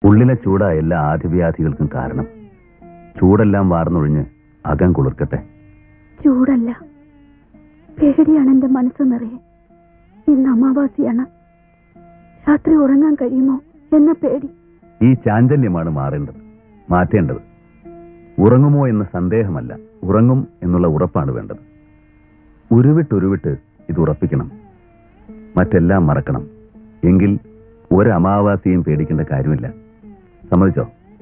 ഉള്ളിലെ ചൂടാ എല്ലാ ആദിവ്യാധികൾക്കും കാരണം ചൂടെല്ലാം വാർന്നൊഴിഞ്ഞ് അകം കുളിർക്കട്ടെ ചൂടല്ല പേടിയാണ് എന്റെ മനസ്സ് നിറയെ ഇന്ന് അമാവാസിയാണ് രാത്രി ഉറങ്ങാൻ കഴിയുമോ എന്ന പേടി ഈ ചാഞ്ചല്യമാണ് മാറേണ്ടത് മാറ്റേണ്ടത് ഉറങ്ങുമോ എന്ന സന്ദേഹമല്ല ഉറങ്ങും എന്നുള്ള ഉറപ്പാണ് വേണ്ടത് ഉരുവിട്ടുരുവിട്ട് ഇത് ഉറപ്പിക്കണം മറ്റെല്ലാം മറക്കണം എങ്കിൽ ഒരു അമാവാസിയും പേടിക്കേണ്ട കാര്യമില്ല സമ്മതിച്ചോ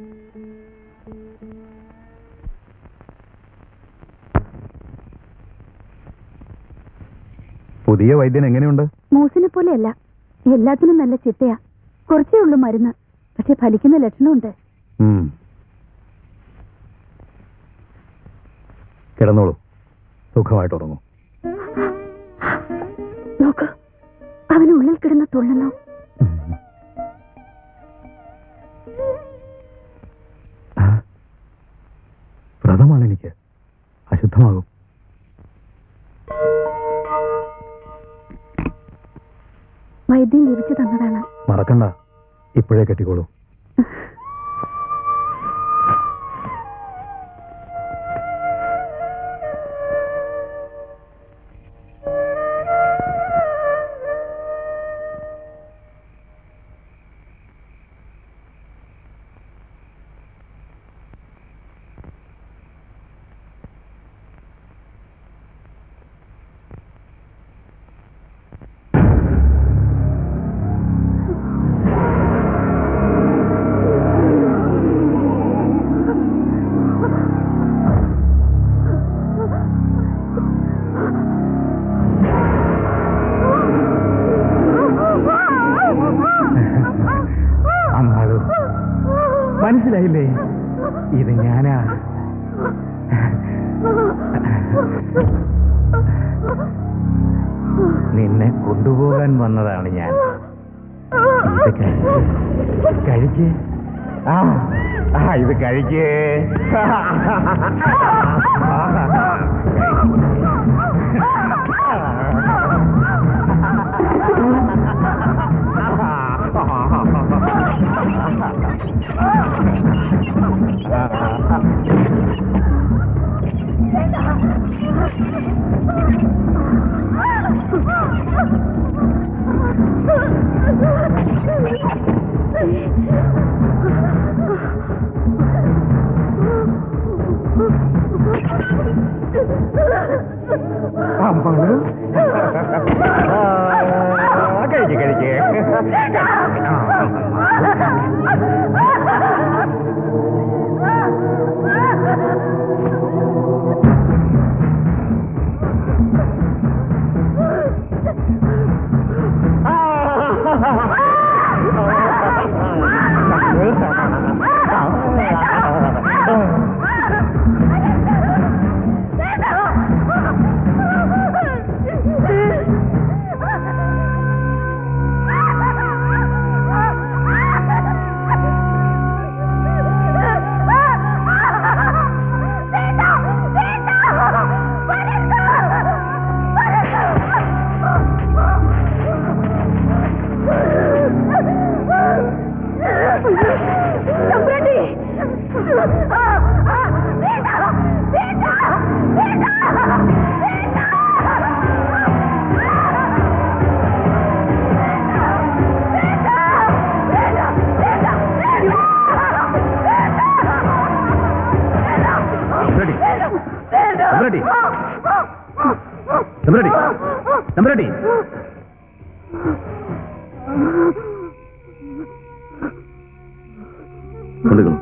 പുതിയ വൈദ്യൻ എങ്ങനെയുണ്ട് മൂസിനെ പോലെയല്ല എല്ലാത്തിനും നല്ല ചിട്ടയാ കുറച്ചേ ഉള്ളൂ മരുന്ന് പക്ഷെ ഫലിക്കുന്ന ലക്ഷണമുണ്ട് ഉം. കിടന്നോളൂ സുഖമായിട്ട് ഉറങ്ങൂ നോക്ക് അവനുള്ളിൽ കിടന്ന് തുള്ളുന്നു ആ. വ്രതമാണ് എനിക്ക് അശുദ്ധമാകും വൈദ്യം ലഭിച്ചു തന്നതാണ് മറക്കണ്ട ഇപ്പോഴേ കെട്ടിക്കോളൂ അമ്മാളു മനസ്സിലായില്ലേ ഇത് ഞാനാ നിന്നെ കൊണ്ടുപോകാൻ വന്നതാണ് ഞാൻ ഇത് കഴി- കഴിക്ക് ആ ആ ഇത് കഴിക്ക് അമ്മാളു കഴിക്ക് കഴിക്ക് Ready? Ready? Ready? Ready? കൊണ്ടുകളൂ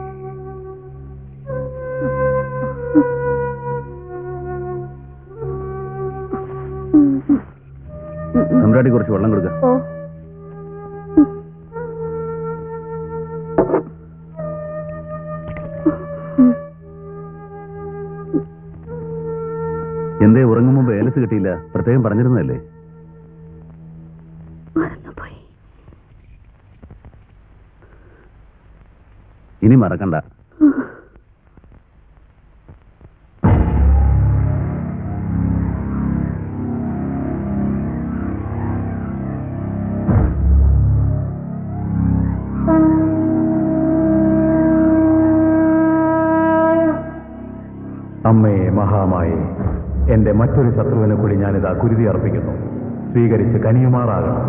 തമ്പ്രാട്ടി കുറച്ച് വെള്ളം കൊടുക്ക ഓ എന്തേ ഉറങ്ങും മുമ്പ് ഏലസ് കിട്ടിയില്ല പ്രത്യേകം പറഞ്ഞിരുന്നതല്ലേ മറന്നുപോയി ഇനി മറക്കണ്ട അമ്മേ മഹാമായേ എന്റെ മറ്റൊരു ശത്രുവിനെ കൂടി ഞാനിതാ കുരുതി അർപ്പിക്കുന്നു സ്വീകരിച്ച് കനിയുമാറാകണം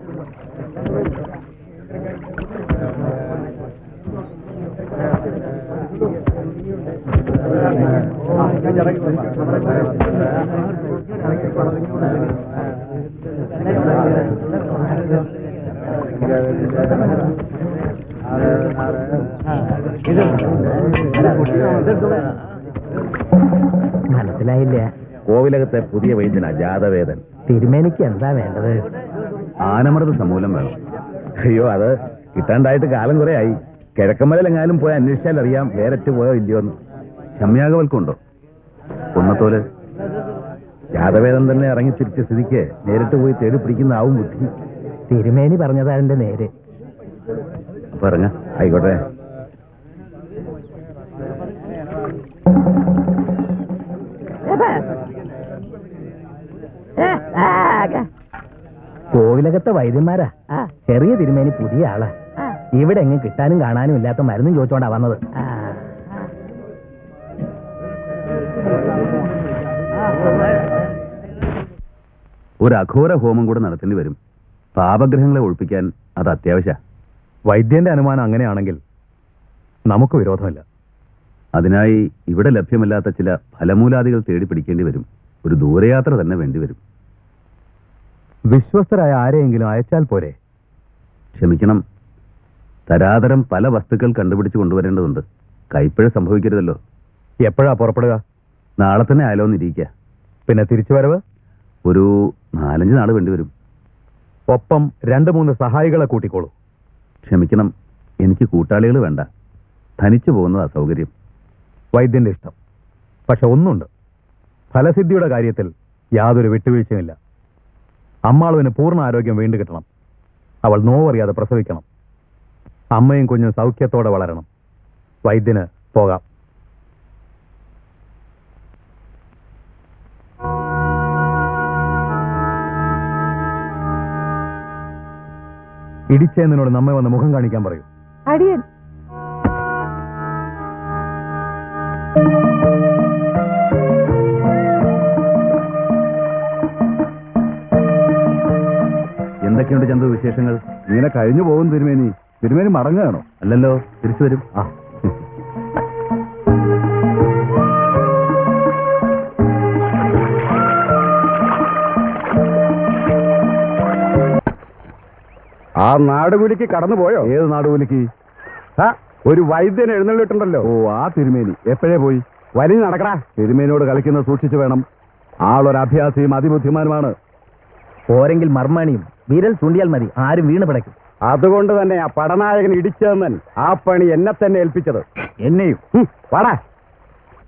മനസ്സിലായില്ല കോവിലകത്തെ പുതിയ വൈദ്യനാ ജാതവേദൻ തിരുമേനിക്ക് എന്താ വേണ്ടത് ആനമൃത സമൂലം വേണം അയ്യോ അത് കിട്ടാണ്ടായിട്ട് കാലം കുറെ ആയി കിഴക്കമ്മലെങ്ങാനും പോയി അന്വേഷിച്ചാൽ അറിയാം വേറെറ്റ് പോയോ ഇല്ലയോന്ന് ശമ്യാകവൽക്കുണ്ടോ കുന്നത്തോല് ജാതവേദം തന്നെ ഇറങ്ങി തിരിച്ച സ്ഥിതിക്ക് നേരിട്ട് പോയി തേടി പിടിക്കുന്ന ആവും ബുദ്ധി തിരുമേനി പറഞ്ഞതാ എന്റെ നേര് അപ്പൊ ഇറങ്ങ ആയിക്കോട്ടെ കോവിലകത്തെ വൈദ്യന്മാരാ ചെറിയ തിരുമേനി പുതിയ ആളാ ഇവിടെ എങ്ങും കിട്ടാനും കാണാനും ഇല്ലാത്ത മരുന്നും ചോദിച്ചോണ്ടാ വന്നത് ഒരു അഘോര ഹോമം കൂടെ നടത്തേണ്ടി വരും പാപഗ്രഹങ്ങളെ ഒഴിപ്പിക്കാൻ അത് അത്യാവശ്യ വൈദ്യന്റെ അനുമാനം അങ്ങനെയാണെങ്കിൽ നമുക്ക് വിരോധമില്ല അതിനായി ഇവിടെ ലഭ്യമല്ലാത്ത ചില ഫലമൂലാദികൾ തേടി പിടിക്കേണ്ടി വരും ഒരു ദൂരയാത്ര തന്നെ വേണ്ടിവരും വിശ്വസ്തരായ ആരെയെങ്കിലും അയച്ചാൽ പോരെ ക്ഷമിക്കണം തരാതരം പല വസ്തുക്കൾ കണ്ടുപിടിച്ച് കൊണ്ടുവരേണ്ടതുണ്ട് കൈപ്പിഴ സംഭവിക്കരുതല്ലോ എപ്പോഴാ പുറപ്പെടുക നാളെ തന്നെ ആയാലോ എന്നിരിക്കുക പിന്നെ തിരിച്ചു വരവ് ഒരു നാലഞ്ച് നാൾ വേണ്ടിവരും ഒപ്പം രണ്ട് മൂന്ന് സഹായികളെ കൂട്ടിക്കോളൂ ക്ഷമിക്കണം എനിക്ക് കൂട്ടാളികൾ വേണ്ട ധനിച്ചു പോകുന്നത് അസൗകര്യം വൈദ്യന്റെ ഇഷ്ടം പക്ഷെ ഒന്നുണ്ട് ഫലസിദ്ധിയുടെ കാര്യത്തിൽ യാതൊരു വിട്ടുവീഴ്ചയുമില്ല അമ്മാളുവിന് പൂർണ്ണ ആരോഗ്യം വീണ്ടു കിട്ടണം അവൾ നോവറിയാതെ പ്രസവിക്കണം അമ്മയും കുഞ്ഞും സൗഖ്യത്തോടെ വളരണം വൈദ്യന് പോകാം ഇടിച്ചേന്നതിനോട് നമ്മെ വന്ന് മുഖം കാണിക്കാൻ പറയൂ അടിയൻ എന്തൊക്കെയുണ്ട് ചന്തു വിശേഷങ്ങൾ ഇങ്ങനെ കഴിഞ്ഞു പോകും തിരുമേനി തിരുമേനി മടങ്ങുകയാണോ അല്ലല്ലോ തിരിച്ചു വരും ആ ആ നാടുകുലിക്ക് കടന്നുപോയോ ഏത് നാടുകുലിക്ക് ഒരു വൈദ്യൻ എഴുന്നള്ളിട്ടുണ്ടല്ലോ ഓ ആ തിരുമേനി എപ്പോഴേ പോയി വലിയ നടക്കടാ തിരുമേനിയോട് കളിക്കുന്നത് സൂക്ഷിച്ചു വേണം ആളൊരു അഭ്യാസിയും അതിബുദ്ധിമാനുമാണ് പോരെങ്കിൽ മർമാണിയും വീരൽ ചൂണ്ടിയാൽ മതി ആരും വീണ് പിടയ്ക്കും അതുകൊണ്ട് തന്നെ ആ പടനായകൻ ഇടിച്ചതെന്നൻ ആ പണി എന്നെ തന്നെ ഏൽപ്പിച്ചത് എന്നെയും വാടാ